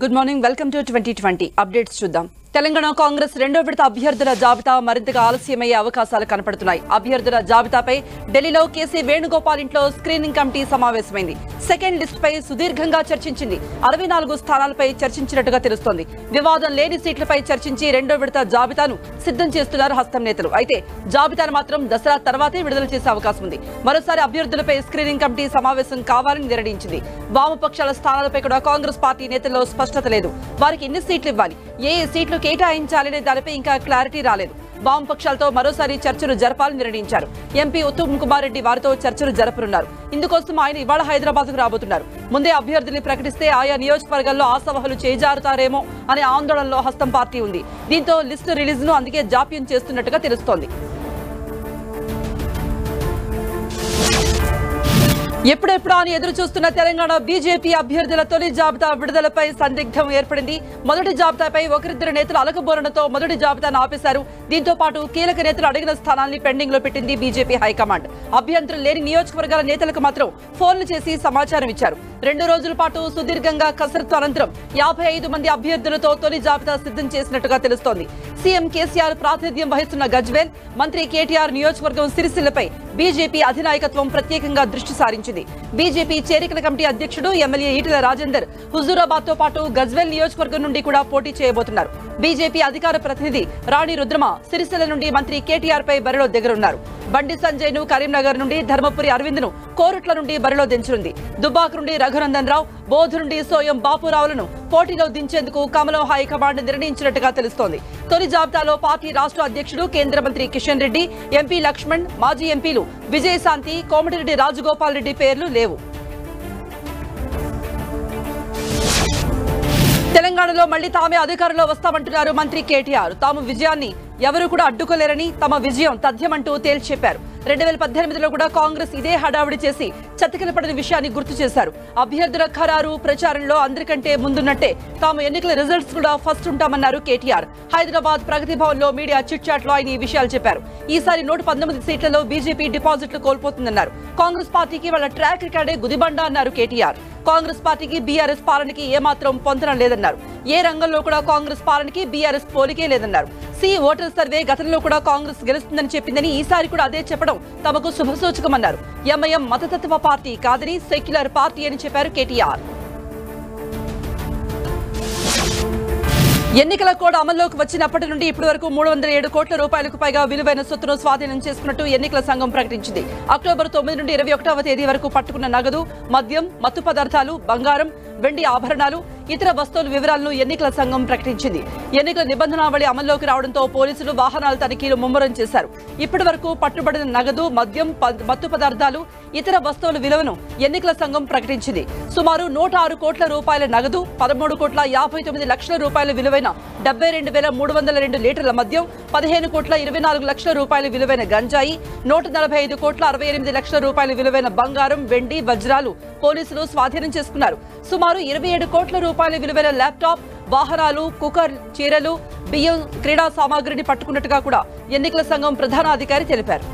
good morning welcome to twenty twenty updates చూద్దాం తెలంగాణ కాంగ్రెస్ రెండో విడత అభ్యర్థుల జాబితా మరింతగా ఆలస్యమయ్యే అవకాశాలు కనపడుతున్నాయి అభ్యర్థుల జాబితాపై ఢిల్లీలో కేసీ వేణుగోపాల్ ఇంట్లో స్క్రీనింగ్ కమిటీ సమావేశమైంది సెకండ్ లిస్ట్ పై సుదీర్ఘంగా చర్చించింది అరవై నాలుగు స్థానాలపై చర్చించినట్టుగా తెలుస్తోంది వివాదం లేని సీట్లపై చర్చించి రెండో విడత జాబితాను సిద్ధం చేస్తున్నారు హస్తం నేతలు అయితే జాబితాను మాత్రం దసరా తర్వాతే విడుదల చేసే అవకాశం ఉంది మరోసారి అభ్యర్థులపై స్క్రీనింగ్ కమిటీ సమావేశం కావాలని నిర్ణయించింది వామపక్షాల స్థానాలపై కూడా కాంగ్రెస్ పార్టీ నేతల్లో స్పష్టత లేదు వారికి ఎన్ని సీట్లు ఇవ్వాలి ఏ ఏ సీట్లు కేటాయించాలనే దానిపై ఇంకా క్లారిటీ రాలేదు వామపక్షాలతో మరోసారి చర్చలు జరపాలని నిర్ణయించారు ఎంపీ ఉత్తమ్ కుమార్ రెడ్డి వారితో చర్చలు జరపనున్నారు ఇందుకోసం ఆయన ఇవాళ హైదరాబాద్ కు రాబోతున్నారు ముందే అభ్యర్థుల్ని ప్రకటిస్తే ఆయా నియోజకవర్గాల్లో ఆశావహులు చేజారుతారేమో అనే ఆందోళనలో హస్తం పార్టీ ఉంది దీంతో లిస్టు రిలీజ్ ను అందుకే జాప్యం చేస్తున్నట్టుగా తెలుస్తోంది ఎప్పుడెప్పుడా అని ఎదురు చూస్తున్న తెలంగాణ బీజేపీ అభ్యర్థుల తొలి జాబితా విడుదలపై సందిగ్ధం ఏర్పడింది మొదటి జాబితాపై ఒకరిద్దరు నేతలు అలకబోరణతో మొదటి జాబితాను ఆపేశారు దీంతో పాటు కీలక నేతలు అడిగిన స్థానాల్ని పెండింగ్ లో పెట్టింది బీజేపీ హైకమాండ్ అభ్యంతరం లేని నియోజకవర్గాల నేతలకు మాత్రం ఫోన్లు చేసి సమాచారం ఇచ్చారు రెండు రోజుల పాటు సుదీర్ఘంగా కసరత్తు అనంతరం యాభై ఐదు మంది అభ్యర్థులతో తొలి జాబితా సిద్ధం చేసినట్టుగా తెలుస్తోంది సీఎం కేసీఆర్ ప్రాతినిధ్యం వహిస్తున్న గజ్వేల్ మంత్రి కేటీఆర్ నియోజకవర్గం సిరిసిల్లపై బీజేపీ అధినాయకత్వం ప్రత్యేకంగా దృష్టి సారించింది బీజేపీ చేరికల కమిటీ అధ్యక్షుడు ఎమ్మెల్యే ఈటెల రాజేందర్ హుజూరాబాద్ తో పాటు గజ్వేల్ నియోజకవర్గం నుండి కూడా పోటీ చేయబోతున్నారు బీజేపీ అధికార ప్రతినిధి రాణి రుద్రమ సిరిసిల్ల నుండి మంత్రి కేటీఆర్ పై బరిలో దిగనున్నారు బండి సంజయ్ ను కరీంనగర్ నుండి ధర్మపురి అరవింద్ ను కోరుట్ల నుండి బరిలో దించనుంది దుబ్బాక్ నుండి రఘునందన్ రావు బోధ్ నుండి సోయం బాపురావులను పోటీలో దించేందుకు కమలం హైకమాండ్ నిర్ణయించినట్టుగా తెలుస్తోంది తొలి జాబితాలో పార్టీ రాష్ట్ర అధ్యక్షుడు కేంద్ర మంత్రి కిషన్ రెడ్డి ఎంపీ లక్ష్మణ్ మాజీ ఎంపీలు విజయశాంతి కోమటిరెడ్డి రాజగోపాల్ రెడ్డి పేర్లు లేవు తెలంగాణలో మళ్లీ తామే అధికారంలో వస్తామంటున్నారు మంత్రి కేటీఆర్ తాము విజయాన్ని ఎవరు కూడా అడ్డుకోలేరని తమ విజయం తథ్యమంటూ తేల్చి చెప్పారు రెండు వేల పద్దెనిమిదిలో కూడా కాంగ్రెస్ ఇదే హడావిడి చేసి చతికిల పడిన విషయాన్ని గుర్తు చేశారు అభ్యర్థుల ఖరారు ప్రచారంలో అందరికంటే ముందున్నట్టే తాము ఎన్నికల రిజల్ట్స్ కూడా ఫస్ట్ ఉంటామన్నారు కేటీఆర్ హైదరాబాద్ ప్రగతి భవన్ లో మీడియా చిట్ చాట్ లో ఆయన ఈ విషయాలు చెప్పారు ఈసారి నూట పంతొమ్మిది సీట్లలో బీజేపీ డిపాజిట్లు కోల్పోతుందన్నారు కాంగ్రెస్ పార్టీకి వాళ్ళ ట్రాక్ రికార్డే గుదిబండ అన్నారు కేటీఆర్ కాంగ్రెస్ పార్టీకి బీఆర్ఎస్ పాలనకి ఏమాత్రం పొంతనం లేదన్నారు ఏ రంగంలో కూడా కాంగ్రెస్ పాలనకి బీఆర్ఎస్ పోలికే లేదన్నారు సి ఓటర్ సర్వే గతంలో కూడా కాంగ్రెస్ గెలుస్తుందని చెప్పిందని ఈసారి కూడా అదే చెప్పడం తమకు శుభసూచకమన్నారు ఎంఐఎం మతతత్వ పార్టీ కాదని సెక్యులర్ పార్టీ అని చెప్పారు కేటీఆర్ ఎన్నికల కోడ్ అమల్లోకి వచ్చినప్పటి నుండి ఇప్పటి వరకు మూడు వందల ఏడు కోట్ల రూపాయలకు పైగా విలువైన సొత్తును స్వాధీనం చేసుకున్నట్టు ఎన్నికల సంఘం ప్రకటించింది అక్టోబర్ తొమ్మిది నుండి ఇరవై ఒకటవ తేదీ వరకు పట్టుకున్న నగదు మద్యం మత్తు పదార్థాలు బంగారం వెండి ఆభరణాలు ఇతర వస్తువుల వివరాలను ఎన్నికల సంఘం ప్రకటించింది ఎన్నికల నిబంధనావళి అమల్లోకి రావడంతో పోలీసులు వాహనాల తనిఖీలు ముమ్మరం చేశారు ఇప్పటి వరకు పట్టుబడిన నగదు మద్యం ప- మత్తు పదార్థాలు ఇతర వస్తువుల విలువను ఎన్నికల సంఘం ప్రకటించింది సుమారు నూట ఆరు కోట్ల రూపాయల నగదు పదమూడు కోట్ల యాభై తొమ్మిది లక్షల రూపాయల విలువైన డెబ్బై రెండు వేల మూడు వందల రెండు లీటర్ల మద్యం పదిహేను కోట్ల ఇరవై నాలుగు లక్షల రూపాయల విలువైన గంజాయి నూట నలభై ఐదు కోట్ల అరవై ఎనిమిది లక్షల రూపాయల విలువైన బంగారం వెండి వజ్రాలు పోలీసులు స్వాధీనం చేసుకున్నారు సుమారు ఇరవై ఏడు కోట్ల రూపాయల విలువైన ల్యాప్టాప్ వాహనాలు కుక్కర్ చీరలు బియ్యం క్రీడా సామాగ్రిని పట్టుకున్నట్టుగా కూడా ఎన్నికల సంఘం ప్రధాన అధికారి తెలిపారు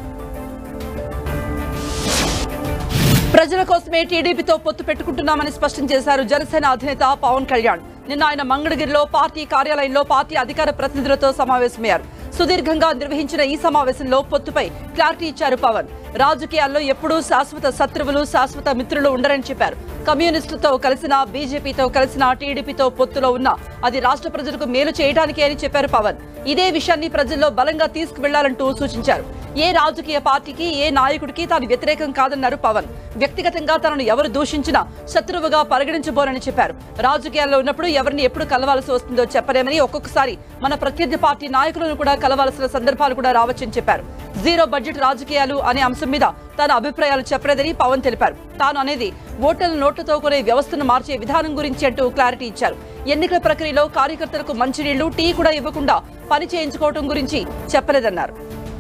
ప్రజల కోసమే టీడీపీతో పొత్తు పెట్టుకుంటున్నామని స్పష్టం చేశారు జనసేన అధినేత పవన్ కళ్యాణ్ నిన్న ఆయన మంగళగిరిలో పార్టీ కార్యాలయంలో పార్టీ అధికార ప్రతినిధులతో సమావేశమయ్యారు సుదీర్ఘంగా నిర్వహించిన ఈ సమావేశంలో పొత్తుపై క్లారిటీ ఇచ్చారు పవన్ రాజకీయాల్లో ఎప్పుడూ శాశ్వత శత్రువులు శాశ్వత మిత్రులు ఉండరని చెప్పారు కమ్యూనిస్టులతో కలిసిన బీజేపీతో కలిసిన టీడీపీతో పొత్తులో ఉన్న అది రాష్ట్ర ప్రజలకు మేలు చేయడానికే అని చెప్పారు పవన్ ఇదే విషయాన్ని ప్రజల్లో బలంగా తీసుకువెళ్లాలంటూ సూచించారు ఏ రాజకీయ పార్టీకి ఏ నాయకుడికి తాను వ్యతిరేకం కాదన్నారు పవన్ వ్యక్తిగతంగా తనను ఎవరు దూషించినా శత్రువుగా పరిగణించబోనని చెప్పారు రాజకీయాల్లో ఉన్నప్పుడు ఎవరిని ఎప్పుడు కలవాల్సి వస్తుందో చెప్పలేమని ఒక్కొక్కసారి మన ప్రత్యర్థి పార్టీ నాయకులను కూడా కలవాల్సిన సందర్భాలు కూడా రావచ్చని చెప్పారు జీరో బడ్జెట్ రాజకీయాలు అనే అంశం మీద తన అభిప్రాయాలు చెప్పలేదని పవన్ తెలిపారు తాను అనేది ఓటర్ల నోట్లతో కొనే వ్యవస్థను మార్చే విధానం గురించి అంటూ క్లారిటీ ఇచ్చారు ఎన్నికల ప్రక్రియలో కార్యకర్తలకు మంచినీళ్లు టీ కూడా ఇవ్వకుండా పని చేయించుకోవడం గురించి చెప్పలేదన్నారు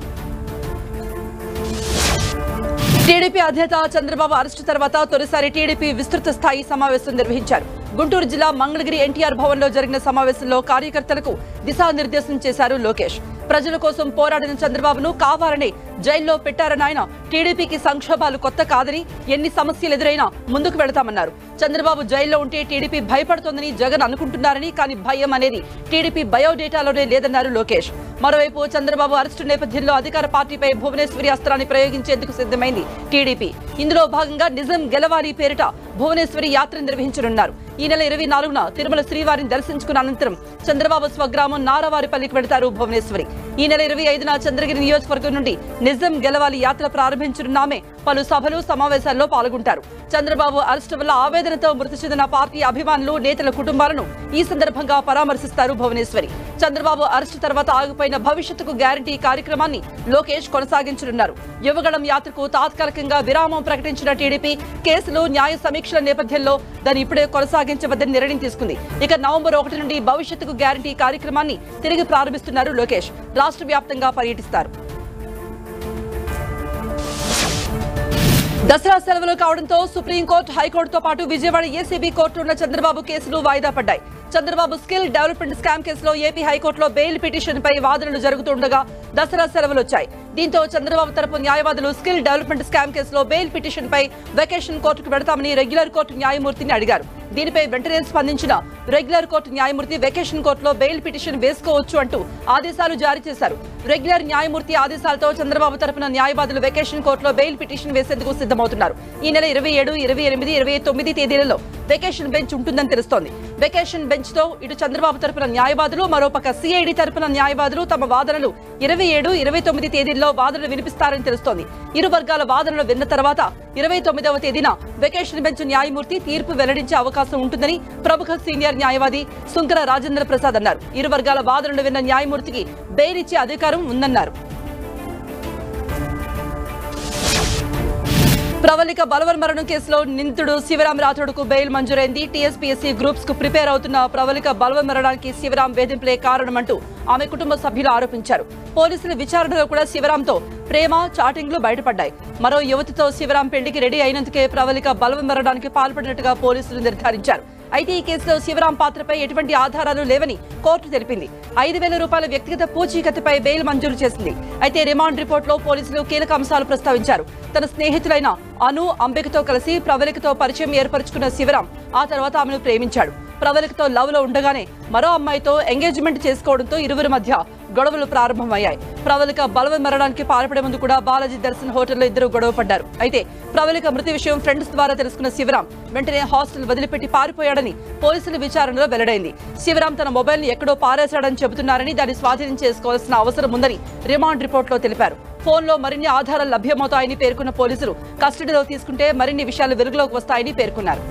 టీడీపీ అధినేత చంద్రబాబు అరెస్టు తర్వాత తొలిసారి టీడీపీ విస్తృత స్థాయి సమావేశం నిర్వహించారు గుంటూరు జిల్లా మంగళగిరి ఎన్టీఆర్ భవన్ లో జరిగిన సమావేశంలో కార్యకర్తలకు దిశానిర్దేశం చేశారు లోకేష్ ప్రజల కోసం పోరాడిన చంద్రబాబును కావాలని జైల్లో పెట్టారని ఆయన టీడీపీకి సంక్షోభాలు కొత్త కాదని ఎన్ని సమస్యలు ఎదురైనా ముందుకు వెళతామన్నారు చంద్రబాబు జైల్లో ఉంటే టీడీపీ భయపడుతోందని జగన్ అనుకుంటున్నారని కానీ భయం అనేది టీడీపీ బయోడేటాలోనే లేదన్నారు లోకేష్ మరోవైపు చంద్రబాబు అరెస్టు నేపథ్యంలో అధికార పార్టీపై భువనేశ్వరి అస్త్రాన్ని ప్రయోగించేందుకు సిద్ధమైంది టీడీపీ ఇందులో భాగంగా నిజం గెలవాలి పేరిట భువనేశ్వరి యాత్ర నిర్వహించనున్నారు ఈ నెల ఇరవై నాలుగున తిరుమల శ్రీవారిని దర్శించుకున్న అనంతరం చంద్రబాబు స్వగ్రామం నారవారిపల్లికి వెళతారు భువనేశ్వరి ఈ నెల ఇరవై ఐదున చంద్రగిరి నియోజకవర్గం నుండి నిజం గెలవాలి యాత్ర ప్రారంభించనున్నామే పలు సభలు సమావేశాల్లో పాల్గొంటారు చంద్రబాబు అరెస్టు వల్ల ఆవేదనతో మృతి చెందిన పార్టీ అభిమానులు నేతల కుటుంబాలను ఈ సందర్భంగా పరామర్శిస్తారు భువనేశ్వరి చంద్రబాబు అరెస్టు తర్వాత ఆగిపోయిన భవిష్యత్తుకు గ్యారంటీ కార్యక్రమాన్ని లోకేష్ కొనసాగించనున్నారు యువగళం యాత్రకు తాత్కాలికంగా విరామం ప్రకటించిన టీడీపీ కేసులు న్యాయ సమీక్షల నేపథ్యంలో దాన్ని ఇప్పుడే కొనసాగించవద్దని నిర్ణయం తీసుకుంది ఇక నవంబర్ ఒకటి నుండి భవిష్యత్తుకు గ్యారంటీ కార్యక్రమాన్ని తిరిగి ప్రారంభిస్తున్నారు లోకేష్ రాష్ట్ర వ్యాప్తంగా పర్యటిస్తారు దసరా సెలవులు కావడంతో సుప్రీంకోర్టు హైకోర్టుతో పాటు విజయవాడ ఏసీబీ కోర్టు ఉన్న చంద్రబాబు కేసులు వాయిదా పడ్డాయి చంద్రబాబు స్కిల్ డెవలప్మెంట్ స్కామ్ కేసులో ఏపీ హైకోర్టులో బెయిల్ పిటిషన్ పై వాదనలు జరుగుతుండగా దసరా సెలవులు వచ్చాయి దీంతో చంద్రబాబు తరపు న్యాయవాదులు స్కిల్ డెవలప్మెంట్ స్కామ్ కేసులో బెయిల్ పిటిషన్ పై వెకేషన్ కోర్టుకు పెడతామని రెగ్యులర్ కోర్టు న్యాయమూర్తిని అడిగారు దీనిపై వెంటనే స్పందించిన రెగ్యులర్ కోర్టు న్యాయమూర్తి వెకేషన్ కోర్టులో బెయిల్ పిటిషన్ వేసుకోవచ్చు అంటూ ఆదేశాలు జారీ చేశారు రెగ్యులర్ న్యాయమూర్తి ఆదేశాలతో చంద్రబాబు తరపున న్యాయవాదులు వెకేషన్ కోర్టులో బెయిల్ పిటిషన్ వేసేందుకు సిద్ధమవుతున్నారు ఈ నెల ఇరవై ఏడు ఇరవై ఎనిమిది ఇరవై తొమ్మిది తేదీలలో వెకేషన్ బెంచ్ ఉంటుందని తెలుస్తోంది వెకేషన్ బెంచ్ తో ఇటు చంద్రబాబు తరపున న్యాయవాదులు మరోపక్క సిఐడి తరపున న్యాయవాదులు తమ వాదనలు ఇరవై ఏడు ఇరవై తొమ్మిది తేదీల్లో వాదనలు వినిపిస్తారని తెలుస్తోంది ఇరు వర్గాల వాదనలు విన్న తర్వాత ఇరవై తొమ్మిదవ తేదీన వెకేషన్ బెంచ్ న్యాయమూర్తి తీర్పు వెల్లడించే అవకాశం ఉంటుందని ప్రముఖ సీనియర్ న్యాయవాది సుంకర రాజేంద్ర ప్రసాద్ అన్నారు ఇరు వర్గాల వాదనలు విన్న న్యాయమూర్తికి బెయిల్ ఇచ్చే అధికారం ఉందన్నారు ప్రవళిక బలవన్మరణం కేసులో నిందితుడు శివరాం రాథోడ్కు బెయిల్ మంజూరైంది టీఎస్పీఎస్సీ గ్రూప్స్ కు ప్రిపేర్ అవుతున్న ప్రవళిక బలవన్మరణానికి శివరాం వేధింపులే కారణమంటూ ఆమె కుటుంబ సభ్యులు ఆరోపించారు పోలీసుల విచారణలో కూడా శివరాంతో ప్రేమ చాటింగ్లు బయటపడ్డాయి మరో యువతితో శివరాం పెళ్లికి రెడీ అయినందుకే ప్రవళిక బలవన్మరణానికి పాల్పడినట్టుగా పోలీసులు నిర్ధారించారు అయితే ఈ కేసులో శివరాం పాత్రపై ఎటువంటి ఆధారాలు లేవని కోర్టు తెలిపింది ఐదు వేల రూపాయల వ్యక్తిగత పూచీకత్తుపై బెయిల్ మంజూరు చేసింది అయితే రిమాండ్ రిపోర్టులో పోలీసులు కీలక అంశాలు ప్రస్తావించారు తన స్నేహితులైన అను అంబికతో కలిసి ప్రవళికతో పరిచయం ఏర్పరచుకున్న శివరాం ఆ తర్వాత ఆమెను ప్రేమించాడు ప్రవళికతో లవ్ లో ఉండగానే మరో అమ్మాయితో ఎంగేజ్మెంట్ చేసుకోవడంతో ఇరువురి మధ్య గొడవలు ప్రారంభమయ్యాయి ప్రవళిక బలవన్ మరణానికి పాల్పడే ముందు కూడా బాలాజీ దర్శన్ హోటల్లో ఇద్దరు గొడవ పడ్డారు అయితే ప్రవళిక మృతి విషయం ఫ్రెండ్స్ ద్వారా తెలుసుకున్న శివరాం వెంటనే హాస్టల్ వదిలిపెట్టి పారిపోయాడని పోలీసుల విచారణలో వెల్లడైంది శివరాం తన మొబైల్ ని ఎక్కడో పారేశాడని చెబుతున్నారని దాన్ని స్వాధీనం చేసుకోవాల్సిన అవసరం ఉందని రిమాండ్ రిపోర్టులో తెలిపారు ఫోన్లో మరిన్ని ఆధారాలు లభ్యమవుతాయని పేర్కొన్న పోలీసులు కస్టడీలో తీసుకుంటే మరిన్ని విషయాలు వెలుగులోకి వస్తాయని పేర్కొన్నారు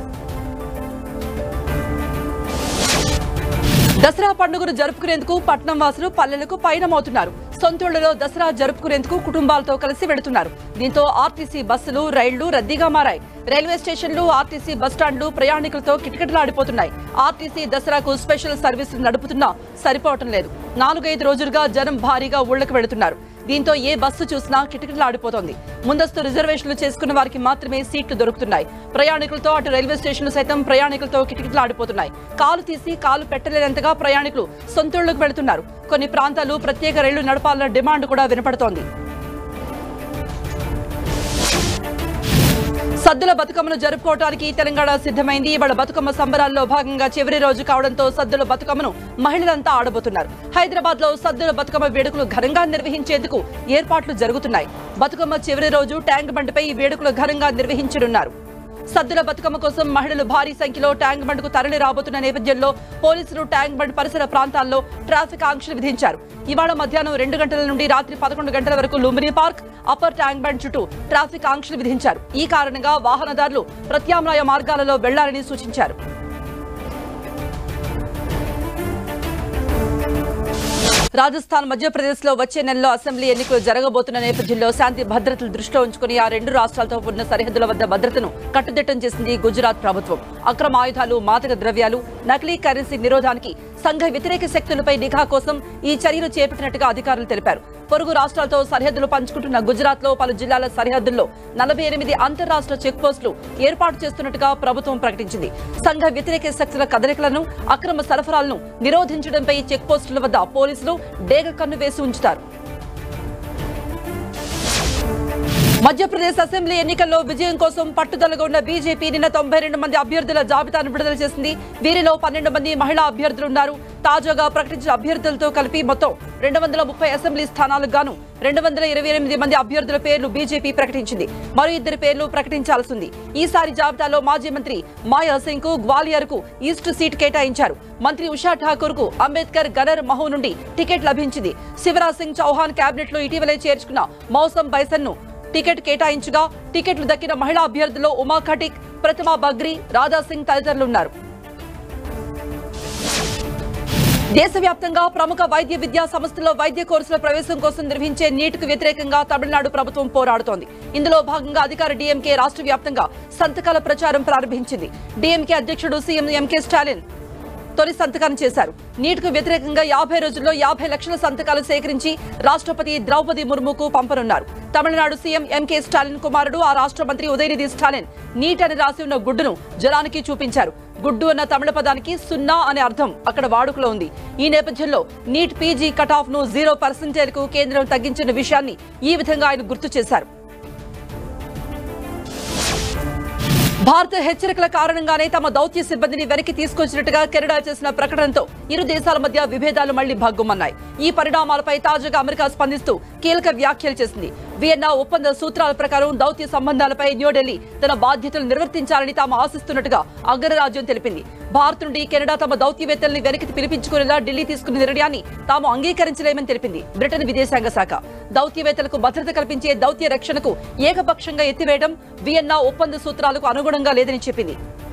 దసరా పండుగను జరుపుకునేందుకు పట్నం వాసులు పల్లెలకు పయనమవుతున్నారు సొంతూళ్లలో దసరా జరుపుకునేందుకు కుటుంబాలతో కలిసి వెడుతున్నారు దీంతో ఆర్టీసీ బస్సులు రైళ్లు రద్దీగా మారాయి రైల్వే స్టేషన్లు ఆర్టీసీ బస్టాండ్లు ప్రయాణికులతో కిటకిటలాడిపోతున్నాయి ఆర్టీసీ దసరాకు స్పెషల్ సర్వీసులు నడుపుతున్నా సరిపోవటం లేదు నాలుగైదు రోజులుగా జనం భారీగా ఊళ్ళకు వెళుతున్నారు దీంతో ఏ బస్సు చూసినా కిటకిటలాడిపోతోంది ముందస్తు రిజర్వేషన్లు చేసుకున్న వారికి మాత్రమే సీట్లు దొరుకుతున్నాయి ప్రయాణికులతో అటు రైల్వే స్టేషన్లు సైతం ప్రయాణికులతో కిటకిటలాడిపోతున్నాయి కాలు తీసి కాలు పెట్టలేనంతగా ప్రయాణికులు సొంతూళ్లకు వెళుతున్నారు కొన్ని ప్రాంతాలు ప్రత్యేక రైళ్లు నడపాలన్న డిమాండ్ కూడా వినపడుతోంది సద్దుల బతుకమ్మను జరుపుకోవడానికి తెలంగాణ సిద్ధమైంది ఇవాళ బతుకమ్మ సంబరాల్లో భాగంగా చివరి రోజు కావడంతో సద్దుల బతుకమ్మను మహిళలంతా ఆడబోతున్నారు హైదరాబాద్ లో సద్దుల బతుకమ్మ వేడుకలు ఘనంగా నిర్వహించేందుకు ఏర్పాట్లు జరుగుతున్నాయి బతుకమ్మ చివరి రోజు ట్యాంక్ బండ్పై ఈ వేడుకలు ఘనంగా నిర్వహించనున్నారు సద్దుల బతుకమ్మ కోసం మహిళలు భారీ సంఖ్యలో ట్యాంక్ బండ్ కు తరలి రాబోతున్న నేపథ్యంలో పోలీసులు ట్యాంక్ బండ్ పరిసర ప్రాంతాల్లో ట్రాఫిక్ ఆంక్షలు విధించారు ఇవాళ మధ్యాహ్నం రెండు గంటల నుండి రాత్రి పదకొండు గంటల వరకు Lumbini park upper tank bund చుట్టూ ట్రాఫిక్ ఆంక్షలు విధించారు ఈ కారణంగా వాహనదారులు ప్రత్యామ్నాయ మార్గాలలో వెళ్లాలని సూచించారు రాజస్థాన్ మధ్యప్రదేశ్ లో వచ్చే నెలలో అసెంబ్లీ ఎన్నికలు జరగబోతున్న నేపథ్యంలో శాంతి భద్రతలు దృష్టిలో ఉంచుకుని ఆ రెండు రాష్ట్రాలతో ఉన్న సరిహద్దుల వద్ద భద్రతను కట్టుదిట్టం చేసింది గుజరాత్ ప్రభుత్వం అక్రమ ఆయుధాలు మాదక ద్రవ్యాలు నకిలీ కరెన్సీ నిరోధానికి సంఘ వ్యతిరేక శక్తులపై నిఘా కోసం ఈ చర్యలు చేపట్టినట్టుగా అధికారులు తెలిపారు పొరుగు రాష్ట్రాలతో సరిహద్దులు పంచుకుంటున్న గుజరాత్ లో పలు జిల్లాల సరిహద్దుల్లో నలభై ఎనిమిది అంతర్రాష్ట్ర చెక్ పోస్టులు ఏర్పాటు చేస్తున్నట్టుగా ప్రభుత్వం ప్రకటించింది సంఘ వ్యతిరేక శక్తుల కదలికలను అక్రమ సరఫరాలను నిరోధించడంపై చెక్ పోస్టుల వద్ద పోలీసులు డేగ కన్ను వేసి ఉంచుతారు మధ్యప్రదేశ్ అసెంబ్లీ ఎన్నికల్లో విజయం కోసం పట్టుదలగా ఉన్న బీజేపీ నిన్న తొంభై రెండు మంది అభ్యర్థుల జాబితాను విడుదల చేసింది వీరిలో పన్నెండు మంది మహిళా అభ్యర్థులు ఉన్నారు తాజాగా ప్రకటించిన అభ్యర్థులతో కలిపి మొత్తం రెండు వందల ముప్పై అసెంబ్లీ స్థానాలకు గాను రెండు వందల ఇరవై ఎనిమిది మంది అభ్యర్థుల పేర్లు బీజేపీ ప్రకటించింది మరో ఇద్దరి పేర్లు ప్రకటించాల్సింది ఈసారి జాబితాలో మాజీ మంత్రి మాయా సింగ్ కు గ్వాలియర్ కు ఈస్ట్ సీట్ కేటాయించారు మంత్రి ఉషా ఠాకూర్ కు అంబేద్కర్ గనర్ మహో నుండి టికెట్ లభించింది శివరాజ్ సింగ్ చౌహాన్ కేబినెట్ లో ఇటీవలే చేర్చుకున్న మౌసం బైసన్ ను టికెట్ కేటాయించగా టికెట్లు దక్కిన మహిళా అభ్యర్థుల్లో ఉమా ఖటిక్ ప్రతిమా బగ్రి రాధా సింగ్ తదితరులున్నారు దేశవ్యాప్తంగా ప్రముఖ వైద్య విద్యా సంస్థల్లో వైద్య కోర్సుల ప్రవేశం కోసం నిర్వహించే నీట్కు వ్యతిరేకంగా తమిళనాడు ప్రభుత్వం పోరాడుతోంది ఇందులో భాగంగా అధికార డీఎంకే రాష్ట్ర వ్యాప్తంగా సంతకాల ప్రచారం ప్రారంభించింది డీఎంకే అధ్యక్షుడు సీఎం ఎంకే స్టాలిన్ తొలి సంతకం చేశారు నీట్కు వ్యతిరేకంగా యాభై రోజుల్లో యాభై లక్షల సంతకాలు సేకరించి రాష్ట్రపతి ద్రౌపది ముర్ముకు పంపనున్నారు తమిళనాడు సీఎం ఎంకే స్టాలిన్ కుమారుడు ఆ రాష్ట్ర మంత్రి ఉదయనిధి స్టాలిన్ నీట్ అని రాసి ఉన్న గుడ్డును జనానికి చూపించారు గుడ్డు అన్న తమిళ పదానికి సున్నా అనే అర్థం అక్కడ వాడుకలో ఉంది ఈ నేపథ్యంలో నీట్ పీజీ కట్ ఆఫ్ ను జీరో పర్సెంటేజ్ కు కేంద్రం తగ్గించిన విషయాన్ని ఈ విధంగా ఆయన గుర్తు చేశారు భారత హెచ్చరికల కారణంగానే తమ దౌత్య సిబ్బందిని వెనక్కి తీసుకొచ్చినట్టుగా కెనడా చేసిన ప్రకటనతో ఇరు దేశాల మధ్య విభేదాలు మళ్లీ భగ్గుమన్నాయి ఈ పరిణామాలపై తాజాగా అమెరికా స్పందిస్తూ కీలక వ్యాఖ్యలు చేసింది వియన్నా ఒప్పంద సూత్రాల ప్రకారం దౌత్య సంబంధాలపై న్యూఢిల్లీ తన బాధ్యతలు నిర్వర్తించాలని తాము ఆశిస్తున్నట్టుగా అగ్రరాజ్యం తెలిపింది భారత్ నుండి కెనడా తమ దౌత్యవేత్తల్ని వెనక్కి పిలిపించుకునేలా ఢిల్లీ తీసుకున్న నిర్ణయాన్ని తాము అంగీకరించలేమని తెలిపింది బ్రిటన్ విదేశాంగ శాఖ దౌత్యవేత్తలకు భద్రత కల్పించే దౌత్య రక్షణకు ఏకపక్షంగా ఎత్తివేయడం వియన్నా ఒప్పంద సూత్రాలకు అనుగుణంగా లేదని చెప్పింది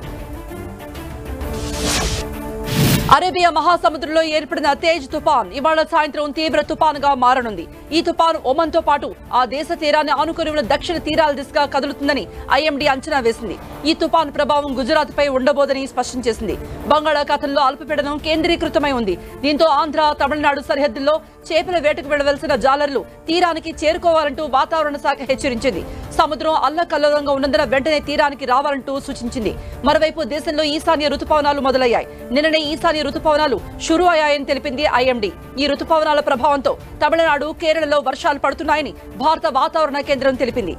అరేబియా మహాసముద్రంలో ఏర్పడిన తేజ్ తుపాన్ ఇవాళ సాయంత్రం తీవ్ర తుపానుగా మారనుంది ఈ తుపాను ఒమన్ తో పాటు ఆ దేశ తీరాన్ని ఆనుకుని ఉన్న దక్షిణ తీరాల దిశగా కదులుతుందని ఐఎండీ అంచనా వేసింది ఈ తుపాను ప్రభావం గుజరాత్ పై ఉండబోదని స్పష్టం చేసింది బంగాళాఖాతంలో అల్పపీడనం కేంద్రీకృతమై ఉంది దీంతో ఆంధ్ర తమిళనాడు సరిహద్దుల్లో చేపల వేటకు వెళ్లవలసిన జాలర్లు తీరానికి చేరుకోవాలంటూ వాతావరణ శాఖ హెచ్చరించింది సముద్రం అల్లకల్లోలంగా ఉన్నందున వెంటనే తీరానికి రావాలంటూ సూచించింది మరోవైపు దేశంలో ఈశాన్య రుతుపవనాలు మొదలయ్యాయి నిన్ననే ఈశాన్య రుతుపవనాలు షురు అయ్యాయని తెలిపింది ఐఎండీ ఈ రుతుపవనాల ప్రభావంతో తమిళనాడు కేరళలో వర్షాలు పడుతున్నాయని భారత వాతావరణ కేంద్రం తెలిపింది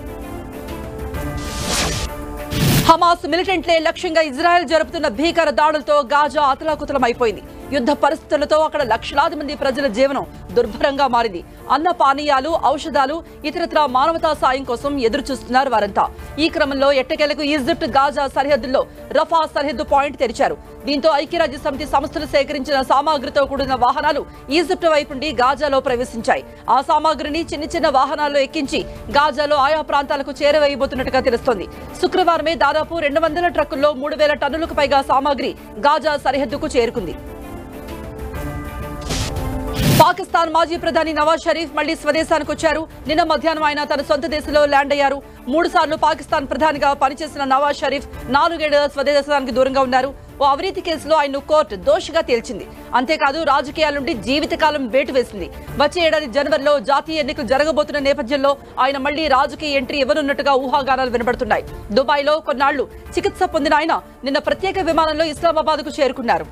హమాస్ మిలిటెంట్లే లక్ష్యంగా ఇజ్రాయెల్ జరుపుతున్న భీకర దాడులతో గాజా అతలాకుతలమైపోయింది యుద్ధ పరిస్థితులతో అక్కడ లక్షలాది మంది ప్రజల జీవనం దుర్భరంగా మారింది అన్న పానీయాలు ఔషధాలు ఇతరత్ర మానవతా సాయం కోసం ఎదురు చూస్తున్నారు వారంతా ఈ క్రమంలో ఎట్టకేలకు ఈజిప్ట్ గాజా సరిహద్దుల్లో రఫా సరిహద్దు పాయింట్ తెరిచారు దీంతో ఐక్యరాజ్య సమితి సంస్థలు సేకరించిన సామాగ్రితో కూడిన వాహనాలు ఈజిప్ట్ వైపు నుండి గాజాలో ప్రవేశించాయి ఆ సామాగ్రిని చిన్న చిన్న వాహనాల్లో ఎక్కించి గాజాలో ఆయా ప్రాంతాలకు చేరవేయబోతున్నట్టుగా తెలుస్తోంది శుక్రవారమే దాదాపు రెండు వందల ట్రక్కుల్లో మూడు వేల టన్నులకు పైగా సామాగ్రి గాజా సరిహద్దుకు చేరుకుంది పాకిస్తాన్ మాజీ ప్రధాని నవాజ్ షరీఫ్ మళ్లీ స్వదేశానికి వచ్చారు నిన్న మధ్యాహ్నం ఆయన తన సొంత దేశంలో ల్యాండ్ అయ్యారు మూడు సార్లు పాకిస్తాన్ ప్రధానిగా పనిచేసిన నవాజ్ షరీఫ్ నాలుగేళ్ల స్వదేశానికి దూరంగా ఉన్నారు ఓ అవినీతి కేసులో ఆయన్ను కోర్టు దోషిగా తేల్చింది అంతేకాదు రాజకీయాల నుండి జీవితకాలం వేటు వేసింది వచ్చే ఏడాది జనవరిలో జాతీయ ఎన్నికలు జరగబోతున్న నేపథ్యంలో ఆయన మళ్లీ రాజకీయ ఎంట్రీ ఇవ్వనున్నట్టుగా ఊహాగానాలు వినబడుతున్నాయి దుబాయ్లో కొన్నాళ్లు చికిత్స పొందిన ఆయన నిన్న ప్రత్యేక విమానంలో ఇస్లామాబాద్కు చేరుకున్నారు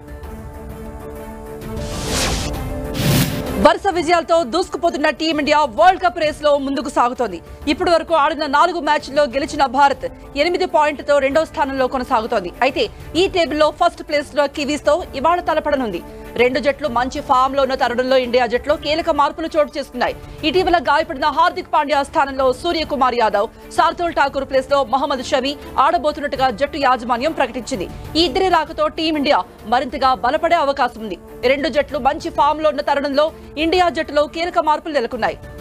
వరుస విజయాలతో దూసుకుపోతున్న టీమిండియా వరల్డ్ కప్ రేస్ లో ముందుకు సాగుతోంది ఇప్పటి వరకు ఆడిన నాలుగు మ్యాచ్ల్లో గెలిచిన భారత్ ఎనిమిది పాయింట్లతో రెండో స్థానంలో కొనసాగుతోంది అయితే ఈ టేబుల్లో ఫస్ట్ ప్లేస్ లో కివీస్ తో ఇవాళ తలపడనుంది రెండు జట్లు మంచి ఫామ్ లో ఉన్న తరుణంలో ఇండియా జట్లో కీలక మార్పులు చోటు చేసుకున్నాయి ఇటీవల గాయపడిన హార్దిక్ పాండ్యా స్థానంలో సూర్యకుమార్ యాదవ్ శార్దుల్ ఠాకూర్ ప్లేస్ లో మహమ్మద్ షమి ఆడబోతున్నట్టుగా జట్టు యాజమాన్యం ప్రకటించింది ఈ ఇద్దరి రాకతో టీమిండియా మరింతగా బలపడే అవకాశం ఉంది రెండు జట్లు మంచి ఫామ్ లో ఉన్న తరుణంలో ఇండియా జట్టులో కీలక మార్పులు నెలకొన్నాయి